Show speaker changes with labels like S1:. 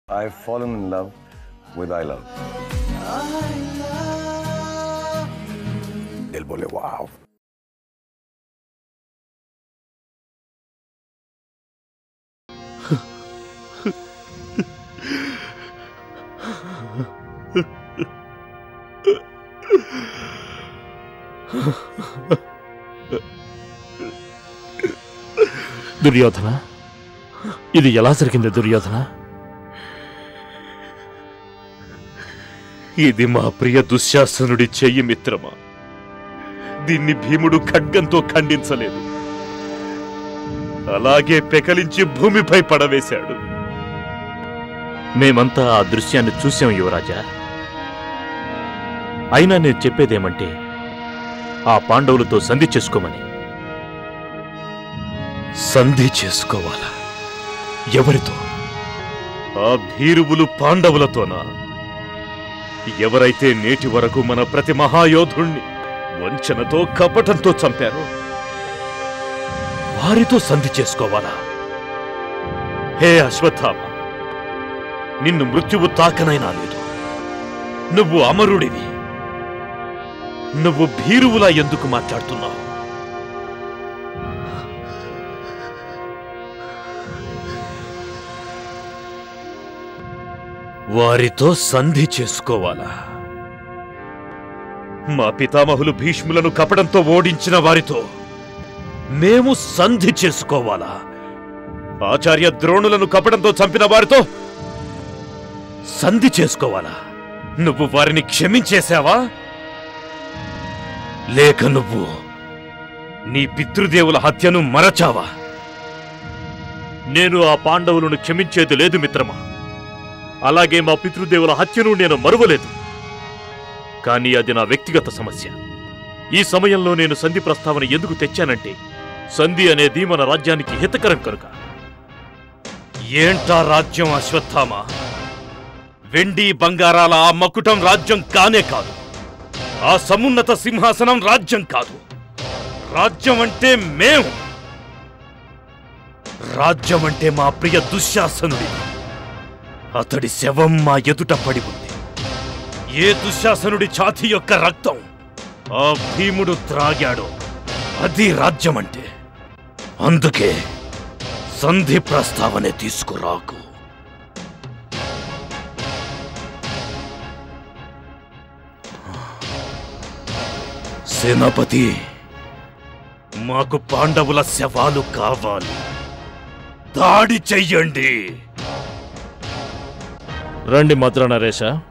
S1: I've fallen in love with I Love.
S2: Él vole, wow.
S3: Duryodhana ఇది ఎలా జరిగింది దుర్యోధన
S4: ఇది మా ప్రియ దుశ్శాసనుడి చెయ్యి మిత్రమా దీన్ని భీముడు ఖడ్గంతో ఖండించలేదు అలాగే పెకలించి భూమిపై పడవేశాడు
S3: మేమంతా ఆ దృశ్యాన్ని చూసాం యువరాజా అయినా నేను చెప్పేదేమంటే ఆ పాండవులతో సంధి చేసుకోమని
S4: సంధి చేసుకోవాలా ఎవరితో ఆ భీరువులు పాండవులతోనా ఎవరైతే నేటి వరకు మన ప్రతి మహాయోధుణ్ణి వంచనతో కపటంతో చంపారో వారితో సంధి చేసుకోవాలా హే అశ్వత్థామ నిన్ను మృత్యువు తాకనైనా లేదు నువ్వు అమరుడివి నువ్వు భీరువులా ఎందుకు మాట్లాడుతున్నావు వారితో సంధి చేసుకోవాలా మా పితామహులు భీష్ములను కపడంతో ఓడించిన వారితో మేము సంధి చేసుకోవాలా ఆచార్య ద్రోణులను కపడంతో చంపిన వారితో సంధి చేసుకోవాలా నువ్వు వారిని క్షమించేశావా లేక నువ్వు నీ పితృదేవుల హత్యను మరచావా
S3: నేను ఆ పాండవులను క్షమించేది లేదు మిత్రమా అలాగే మా పితృదేవుల హత్యను నేను మరువలేదు కానీ అది నా వ్యక్తిగత సమస్య ఈ సమయంలో నేను సంధి ప్రస్తావన ఎందుకు తెచ్చానంటే సంధి అనేది మన రాజ్యానికి హితకరం కనుక
S4: ఏంటా రాజ్యం అశ్వత్థామ వెండి బంగారాల ఆ మకుటం రాజ్యం కానే కాదు ఆ సమున్నత సింహాసనం రాజ్యం కాదు రాజ్యం అంటే మేము రాజ్యం అంటే మా ప్రియ దుశ్శాసనుడి అతడి శవం మా ఎదుట పడి ఉంది ఏ దుశ్శాసనుడి ఛాతీ యొక్క రక్తం ఆ భీముడు త్రాగాడో అది రాజ్యం అంటే అందుకే సంధి ప్రస్తావనే తీసుకురాకు సేనాపతి మాకు పాండవుల శవాలు కావాలి దాడి చెయ్యండి
S3: రండి మద్ర నరేష